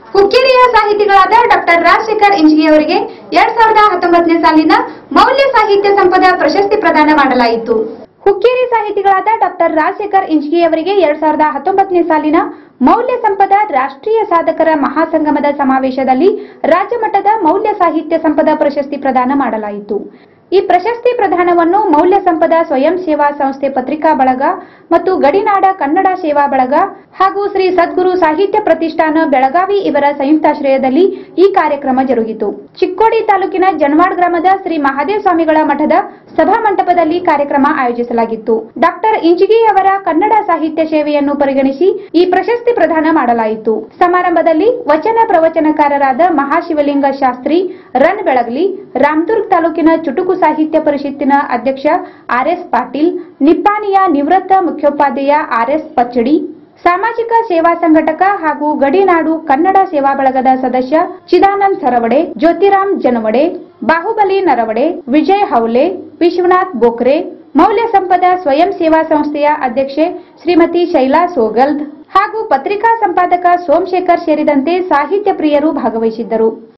ಹುಕ್ಕೇರಿಯ ಸಾಹಿತಿಗಳಾದ doctor Rajashekhar ಇಂಜಿಗೆ ಅವರಿಗೆ ಎರಡ್ ಸಾವಿರದ ಹತ್ತೊಂಬತ್ತನೇ ಸಾಲಿನ ಮೌಲ್ಯ ಸಾಹಿತ್ಯ ಸಂಪದ ಪ್ರಶಸ್ತಿ ಪ್ರದಾನ ಮಾಡಲಾಯಿತು ಹುಕ್ಕೇರಿ ಸಾಹಿತಿಗಳಾದ ಡಾಕ್ಟರ್ ರಾಜಶೇಖರ್ ಇಂಜಿಗೆ ಅವರಿಗೆ ಎರಡ್ ಸಾವಿರದ ಹತ್ತೊಂಬತ್ತನೇ ಸಾಲಿನ ಮೌಲ್ಯ ಸಂಪದ ರಾಷ್ಟ್ರೀಯ ಸಾಧಕರ ಮಹಾಸಂಗಮದ ಸಮಾವೇಶದಲ್ಲಿ ರಾಜ್ಯ ಮಟ್ಟದ ಮೌಲ್ಯ ಸಾಹಿತ್ಯ ಸಂಪದ ಪ್ರಶಸ್ತಿ ಪ್ರದಾನ ಮಾಡಲಾಯಿತು ಈ ಪ್ರಶಸ್ತಿ ಪ್ರದಾನವನ್ನು ಮೌಲ್ಯ ಸಂಪದ ಸ್ವಯಂ ಸೇವಾ ಸಂಸ್ಥೆ ಪತ್ರಿಕಾ ಬಳಗ ಮತ್ತು ಗಡಿನಾಡ ಕನ್ನಡ ಸೇವಾ ಬಳಗ ಹಾಗೂ ಶ್ರೀ ಸದ್ಗುರು ಸಾಹಿತ್ಯ ಪ್ರತಿಷ್ಠಾನ ಬೆಳಗಾವಿ ಇವರ ಸಂಯುಕ್ತಾಶ್ರಯದಲ್ಲಿ ಈ ಕಾರ್ಯಕ್ರಮ ಜರುಗಿತು ಚಿಕ್ಕೋಡಿ ತಾಲೂಕಿನ ಜನವಾಡ್ ಗ್ರಾಮದ ಶ್ರೀ ಮಹಾದೇವ ಸ್ವಾಮಿಗಳ ಮಠದ ಸಭಾ ಮಂಟಪದಲ್ಲಿ ಕಾರ್ಯಕ್ರಮ ಆಯೋಜಿಸಲಾಗಿತ್ತು ಡಾಕ್ಟರ್ ಇಂಜಿಗಿ ಅವರ ಕನ್ನಡ ಸಾಹಿತ್ಯ ಸೇವೆಯನ್ನು ಪರಿಗಣಿಸಿ ಈ ಪ್ರಶಸ್ತಿ ಪ್ರದಾನ ಮಾಡಲಾಯಿತು ಸಮಾರಂಭದಲ್ಲಿ ವಚನ ಪ್ರವಚನಕಾರರಾದ ಮಹಾಶಿವಲಿಂಗ ಶಾಸ್ತ್ರಿ ರನ್ ಬೆಳಗ್ಲಿ ರಾಮದುರ್ಗ್ ತಾಲೂಕಿನ ಚುಟುಕು ಸಾಹಿತ್ಯ ಪರಿಷತ್ತಿನ ಅಧ್ಯಕ್ಷ ಆರ್ಎಸ್ ಪಾಟೀಲ್ ನಿಪ್ಪಾಣಿಯ ನಿವೃತ್ತ ಮುಖ್ಯೋಪಾಧ್ಯಾಯ ಆರ್ಎಸ್ ಪಚ್ಚಡಿ ಸಾಮಾಜಿಕ ಸೇವಾ ಸಂಘಟಕ ಹಾಗೂ ಗಡಿನಾಡು ಕನ್ನಡ ಸೇವಾ ಬಳಗದ ಸದಸ್ಯ ಚಿದಾನಂದ್ ಸರವಡೆ ಜ್ಯೋತಿರಾಮ್ ಜನವಡೆ ಬಾಹುಬಲಿ ನರವಡೆ ವಿಜಯ್ ಹೌಲೆ ವಿಶ್ವನಾಥ್ ಬೋಕ್ರೆ ಮೌಲ್ಯ ಸಂಪದ ಸ್ವಯಂ ಸೇವಾ ಸಂಸ್ಥೆಯ ಅಧ್ಯಕ್ಷೆ ಶ್ರೀಮತಿ ಶೈಲಾ ಸೋಗಲ್ದ್ ಹಾಗೂ ಪತ್ರಿಕಾ ಸಂಪಾದಕ ಸೋಮಶೇಖರ್ ಸೇರಿದಂತೆ ಸಾಹಿತ್ಯ ಪ್ರಿಯರು ಭಾಗವಹಿಸಿದ್ದರು